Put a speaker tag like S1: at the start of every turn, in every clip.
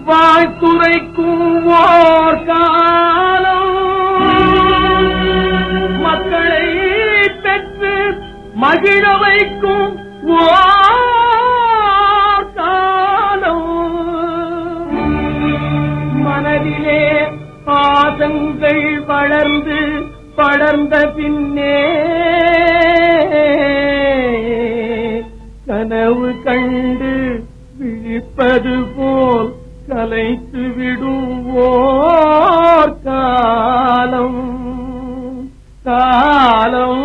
S1: வாழ்த்துரைக்கும் ஓர் காலம் மக்களை பெற்று மகிழ வைக்கும் ஓர் காலம் மனதிலே பாதங்கள் வளர்ந்து படர்ந்த பின்னே கனவு கண்டு விழிப்பது போல் கலைத்து விடுவோர் காலம் காலம்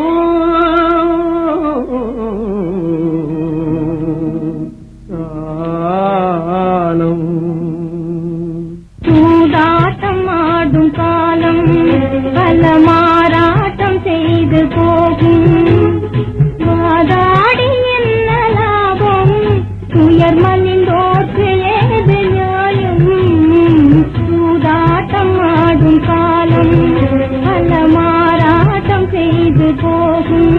S1: காலம்
S2: சூதாட்டம் ஆடும் காலம் பல மாறாட்டம் செய்து போகும் வாதாடி என்ன லாபம் துயர் மலிந்தோற்று ஏது நியாயம் சூதாட்டம் ஆடும் காலம் பல மாறாட்டம் செய்து போகும்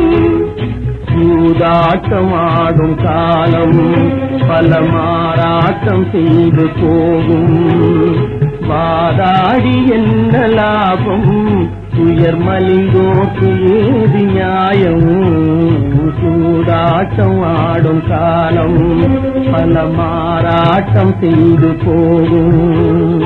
S1: சூதாட்டமாடும் காலம் பல மாறாட்டம் செய்து போகும் வாதாடி என்ன லாபம் துயர் மலிந்தோக்கு ஏது நியாயம் சூதாட்டம் ஆடும் காலம் பல மாறாட்டம் செய்து போகும்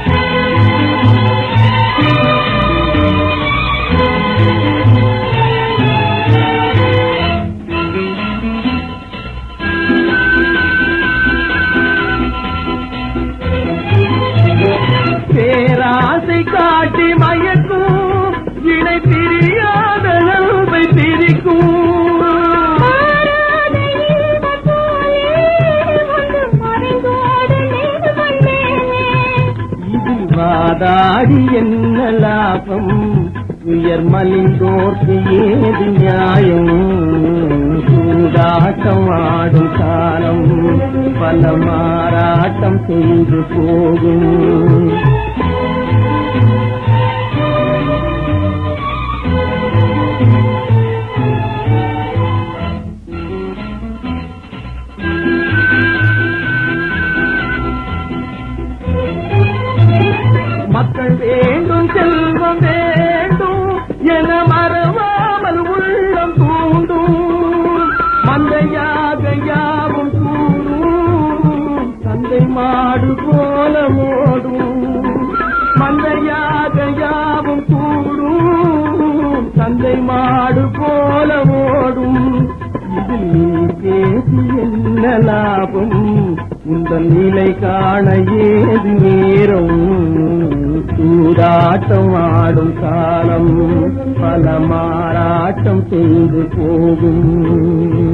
S1: பேராசை காட்டி மயக்கும் இணை பிரியாத அன்பை பிரிக்கும்
S2: மாறாத இன்பம் போலே வந்து மறைந்தோடு நீடு கொண்டேனே
S1: இதில் வாதாடி என்ன லாபம் உயர் மலிந்தோர்க்கு ஏது நியாயம் சூதாட்டம் ஆடும் காலம் பல மாறாட்டம் செய்து போகும் மக்கள் வேண்டும் செல்வம் வேண்டும் என மறவாமல் உள்ளம் தூண்டும் மந்தையாக யாவும் கூடும் தந்தை மாடு போல ஓடும் மந்தையாக யாவும் கூடும் தந்தை மாடு போல ஓடும் இதில் நீ பேசி என்ன லாபம் உங்கள் நிலை காண ஏது நேரம் சூதாட்டம் ஆடும் காலம் பல மாறாட்டம் செய்து போகும்